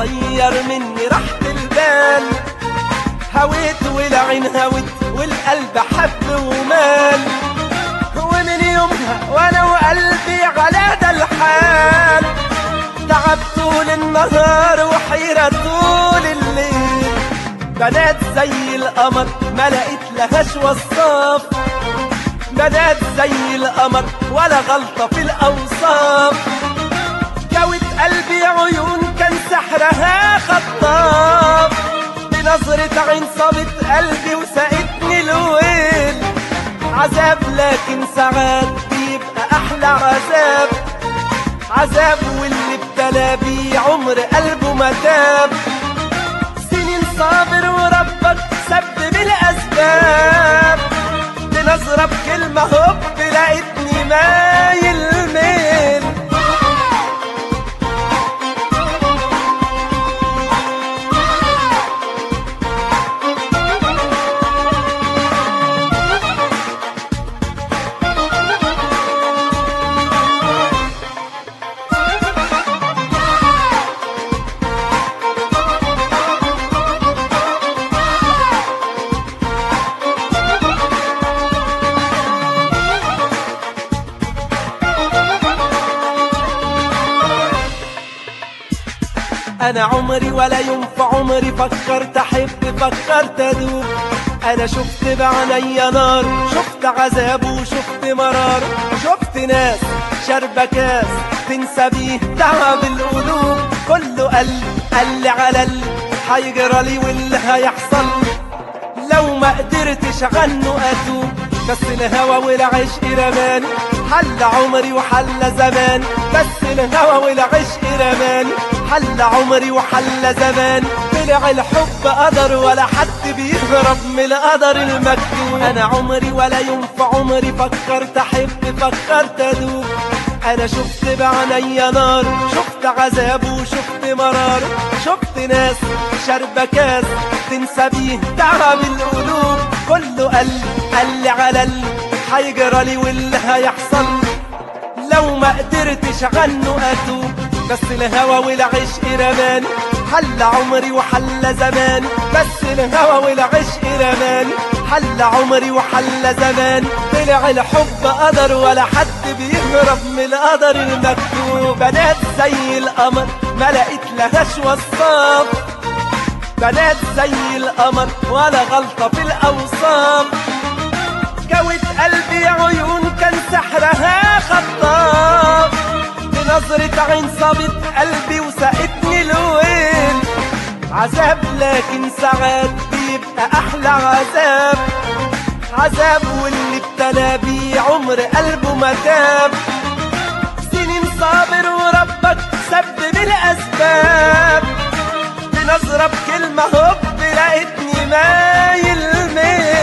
طير مني راحة البال هويت والعين هوت والقلب حب ومال ومن يومها وانا وقلبي على ده الحال تعب طول النهار وحيرة طول الليل بنات زي القمر ما لقيت لهاش وصاف بنات زي القمر ولا غلطة في الأوصاف جوت قلبي عيون كان سحرها خطاف بنظرة عين صابت قلبي وسقتني الويل عذاب لكن ساعات بيبقى أحلى عذاب عذاب واللي ابتلى بيه عمر قلبه ما تاب سنين صابر وربك سبب الأسباب بنظرة بكلمة هوب لقيتني مايل ميل انا عمري ولا يوم في عمري فكرت احب فكرت ادوب انا شفت بعينيا نار شفت عذاب وشفت مرار شفت ناس شاربة كاس تنسى بيه تعب القلوب كله قال قال لي على اللي هيجرى لي واللي هيحصل لو ما قدرتش عنه اتوب بس الهوى والعشق رماني حل عمري وحل زماني بس الهوى والعشق رماني حل عمري وحل زماني طلع الحب قدر ولا حد بيهرب من القدر المكتوب انا عمري ولا يوم في عمري فكرت احب فكرت ادوب انا شفت بعينيا نار شفت عذاب وشفت مرار شفت ناس شاربة كاس تنسى بيه تعب القلوب كله قال قال لي على اللي هيجرى لي واللي هيحصل لو ما قدرتش عنه اتوب بس الهوى والعشق رماني حل عمري وحل زماني بس الهوى والعشق رماني حل عمري وحل زماني طلع الحب قدر ولا حد بيهرب من القدر المكتوب بنات زي القمر ما لقيت لهاش وصاف بنات زي القمر ولا غلطة في الأوصاف جوت قلبي عيون كان سحرها خطاف بنظرة عين صابت قلبي وسقتني الويل عذاب لكن ساعات بيبقى أحلى عذاب عذاب واللي ابتلى بيه عمر قلبه ما تاب سنين صابر وربك سبب الأسباب بنظرة بكلمة هوب لقيتني مايل ميل